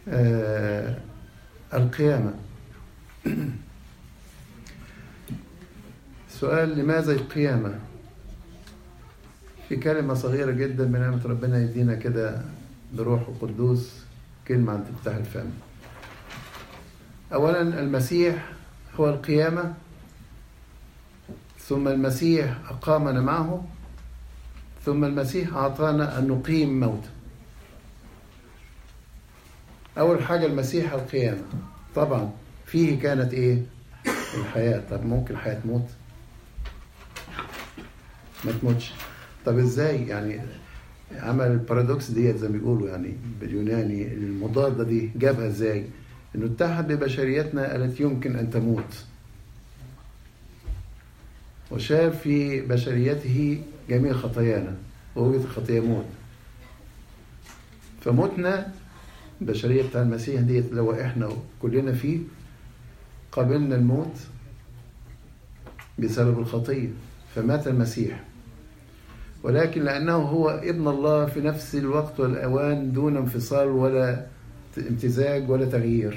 آه القيامة سؤال لماذا القيامة في كلمة صغيرة جدا بنعمة ربنا يدينا كده بروح القدوس كلمة عن تفتح الفم أولا المسيح هو القيامة ثم المسيح أقامنا معه ثم المسيح أعطانا أن نقيم موته أول حاجة المسيح القيامة طبعا فيه كانت إيه الحياة طب ممكن الحياة تموت ما تموتش طب إزاي يعني عمل البارادوكس ديت زي ما بيقولوا يعني باليوناني المضادة دي جابها إزاي إنه اتحد ببشريتنا التي يمكن أن تموت وشاف في بشريته جميع خطايانا ووجد الخطية موت فمتنا البشرية بتاع المسيح ديت لو احنا كلنا فيه قابلنا الموت بسبب الخطية فمات المسيح ولكن لأنه هو ابن الله في نفس الوقت والأوان دون انفصال ولا امتزاج ولا تغيير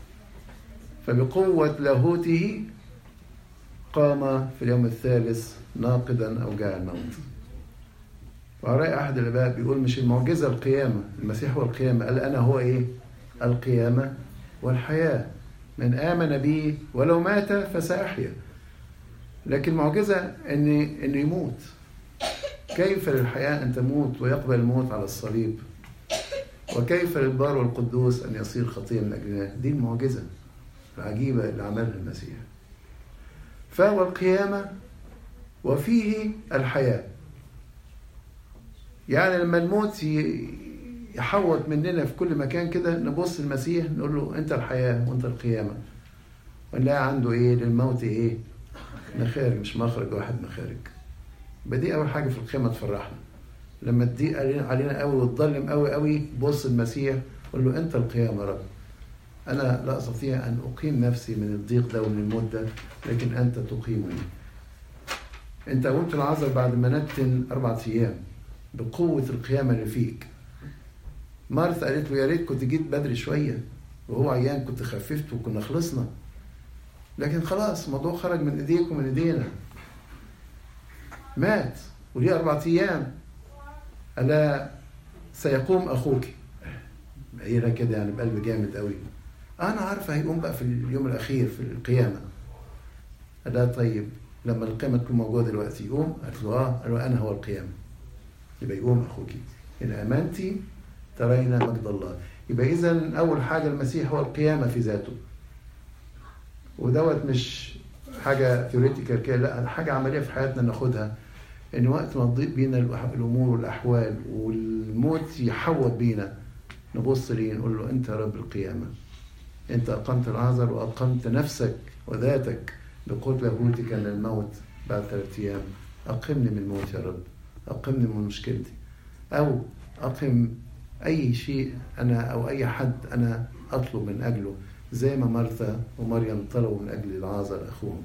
فبقوة لاهوته قام في اليوم الثالث ناقدا أوجاع الموت وعلى أحد الآباء بيقول مش المعجزة القيامة المسيح هو القيامة قال أنا هو إيه القيامة والحياة من آمن بي ولو مات فسأحيا لكن معجزة إن إنه يموت كيف للحياة أن تموت ويقبل الموت على الصليب وكيف للبار والقدوس أن يصير خطية من أجلنا دي المعجزة العجيبة اللي عملها المسيح فهو القيامة وفيه الحياة يعني لما الموت يحوط مننا في كل مكان كده نبص المسيح نقول له انت الحياة وانت القيامة ونلاقي عنده ايه للموت ايه مخارج مش مخرج واحد مخارج يبقى دي اول حاجة في القيامة تفرحنا لما تضيق علينا قوي وتظلم قوي قوي بص المسيح قول له انت القيامة يا رب انا لا استطيع ان اقيم نفسي من الضيق ده ومن الموت ده لكن انت تقيمني انت قمت العذر بعد ما نتن اربعة ايام بقوة القيامة اللي فيك مارثا قالت له يا ريت كنت جيت بدري شوية وهو عيان كنت خففت وكنا خلصنا لكن خلاص الموضوع خرج من ايديك ومن ايدينا مات وليه أربعة أيام ألا سيقوم أخوك قايلها كده يعني بقلب جامد قوي أنا عارفة هيقوم بقى في اليوم الأخير في القيامة ألا طيب لما القيامة تكون موجودة دلوقتي يقوم قالت له آه قال له أنا هو القيامة يبقى يقوم أخوك إن آمنتي ترين مجد الله يبقى إذا أول حاجة المسيح هو القيامة في ذاته ودوت مش حاجة ثيوريتيكال كده لا حاجة عملية في حياتنا ناخدها إن وقت ما تضيق بينا الأمور والأحوال والموت يحوط بينا نبص ليه نقول له أنت رب القيامة أنت أقمت العذر وأقمت نفسك وذاتك بقوة لاهوتك من الموت بعد ثلاثة أيام أقمني من الموت يا رب أقمني من مشكلتي أو أقم أي شيء أنا أو أي حد أنا أطلب من أجله زي ما مرثا ومريم طلبوا من أجل العازر أخوهم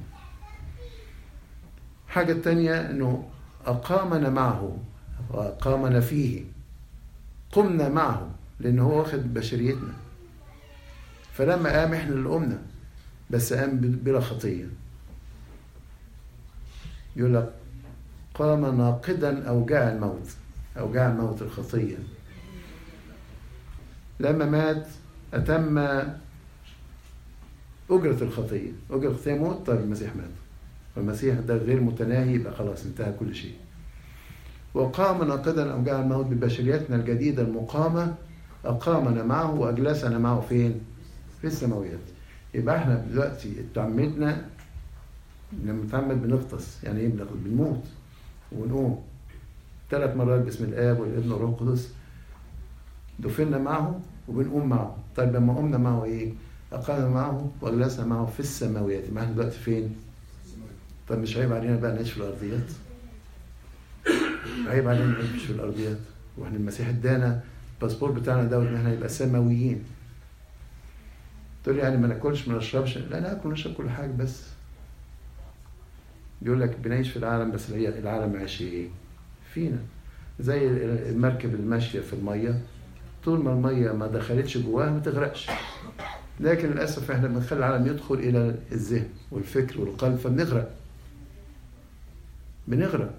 حاجة تانية أنه أقامنا معه وأقامنا فيه قمنا معه لأنه هو واخد بشريتنا فلما قام إحنا اللي قمنا بس قام بلا خطية يقول لك قام ناقدا أوجاع الموت أوجاع الموت الخطية لما مات أتم أجرة الخطية أجرة الخطية موت طيب المسيح مات والمسيح ده غير متناهي يبقى خلاص انتهى كل شيء وقام ناقدا أوجاع الموت ببشريتنا الجديدة المقامة أقامنا معه وأجلسنا معه فين؟ في السماويات يبقى احنا دلوقتي اتعمدنا لما نتعمد بنغطس يعني ايه بناخد بنموت ونقوم ثلاث مرات باسم الاب والابن والروح القدس دفنا معه وبنقوم معه طيب لما قمنا معه ايه اقامنا معه واجلسنا معه في السماويات يبقى احنا دلوقتي فين طب مش عيب علينا بقى نعيش في الارضيات عيب علينا نعيش في الارضيات واحنا المسيح ادانا الباسبور بتاعنا دوت ان احنا نبقى سماويين تقول لي يعني ما ناكلش ما نشربش لا ناكل ونشرب كل حاجه بس بيقول لك بنعيش في العالم بس هي العالم عايش ايه؟ فينا زي المركب الماشيه في الميه طول ما المية ما دخلتش جواها ما تغرقش لكن للأسف احنا بنخلي العالم يدخل إلى الذهن والفكر والقلب فبنغرق بنغرق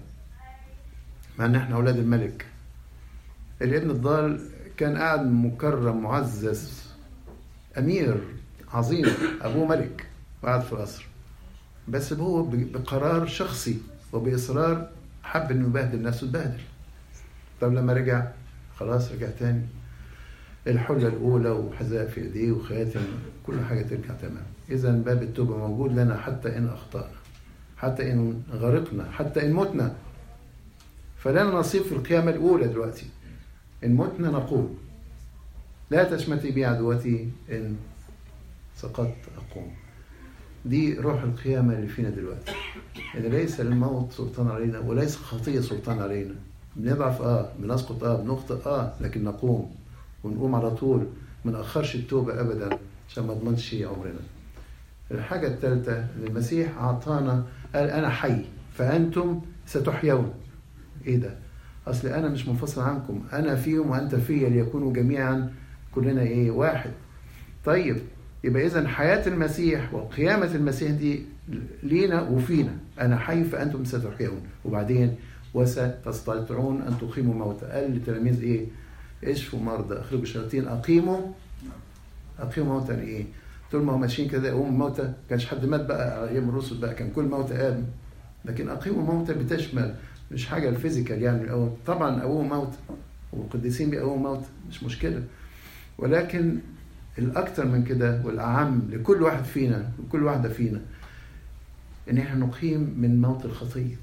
مع ان احنا اولاد الملك الابن الضال كان قاعد مكرم معزز امير عظيم ابوه ملك وقعد في القصر بس هو بقرار شخصي وباصرار حب انه يبهدل نفسه اتبهدل طب لما رجع خلاص رجع تاني الحلة الأولى وحذاء في إيديه وخاتم كل حاجة ترجع تمام إذا باب التوبة موجود لنا حتى إن أخطأنا حتى إن غرقنا حتى إن متنا فلنا نصيب في القيامة الأولى دلوقتي إن متنا نقوم لا تشمتي بي عدوتي إن سقطت أقوم دي روح القيامة اللي فينا دلوقتي إن ليس الموت سلطان علينا وليس خطية سلطان علينا بنضعف اه بنسقط اه بنخطئ اه لكن نقوم ونقوم على طول ما نأخرش التوبة أبدا عشان ما اضمنش عمرنا الحاجة الثالثة المسيح أعطانا قال أنا حي فأنتم ستحيون إيه ده؟ أصل أنا مش منفصل عنكم أنا فيهم وأنت فيا ليكونوا جميعا كلنا إيه واحد طيب يبقى إذا حياة المسيح وقيامة المسيح دي لينا وفينا أنا حي فأنتم ستحيون وبعدين وستستطيعون أن تقيموا موتى قال للتلاميذ إيه؟ اشفوا مرضى اخرجوا الشياطين اقيموا اقيموا موتى ايه؟ طول ما هم ماشيين كده يقوموا موتى كانش حد مات بقى على ايام الرسل بقى كان كل موتى قام لكن اقيموا موتى بتشمل مش حاجه الفيزيكال يعني أو طبعا قوموا موتى والقديسين بيقوموا موتى مش مشكله ولكن الاكثر من كده والاعم لكل واحد فينا وكل واحده فينا ان احنا نقيم من موت الخطيه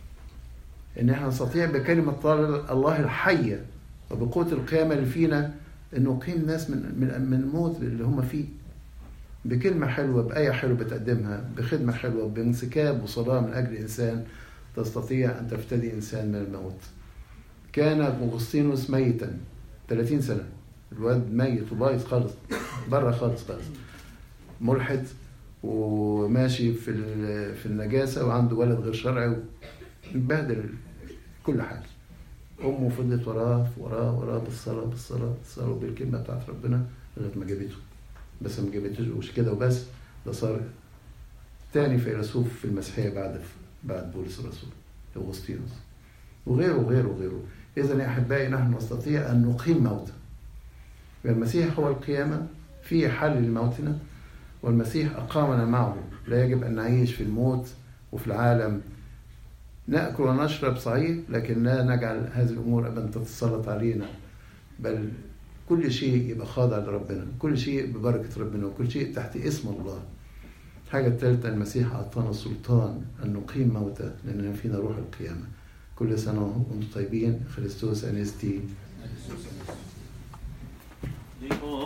ان احنا نستطيع بكلمه الله الحيه وبقوة القيامة اللي فينا أن نقيم ناس من من من الموت اللي هم فيه بكلمة حلوة بآية حلوة بتقدمها بخدمة حلوة بانسكاب وصلاة من أجل إنسان تستطيع أن تفتدي إنسان من الموت كان أغسطينوس ميتا 30 سنة الواد ميت وبايظ خالص بره خالص خالص ملحد وماشي في في النجاسة وعنده ولد غير شرعي ومبهدل كل حاجة امه فضلت وراه وراه وراه بالصلاه بالصلاه بالصلاه وبالكلمه بتاعت ربنا لغايه ما جابته بس ما جابتوش كده وبس ده صار تاني فيلسوف في المسيحيه بعد بعد بولس الرسول اغسطينوس وغيره وغيره وغيره اذا يا احبائي نحن نستطيع ان نقيم موتى المسيح هو القيامه في حل لموتنا والمسيح اقامنا معه لا يجب ان نعيش في الموت وفي العالم ناكل ونشرب صحيح لكن لا نجعل هذه الامور ابدا تتسلط علينا بل كل شيء يبقى خاضع لربنا كل شيء ببركه ربنا وكل شيء تحت اسم الله الحاجة الثالثة المسيح أعطانا السلطان أن نقيم موتى لأن فينا روح القيامة كل سنة وأنتم طيبين خريستوس أنستي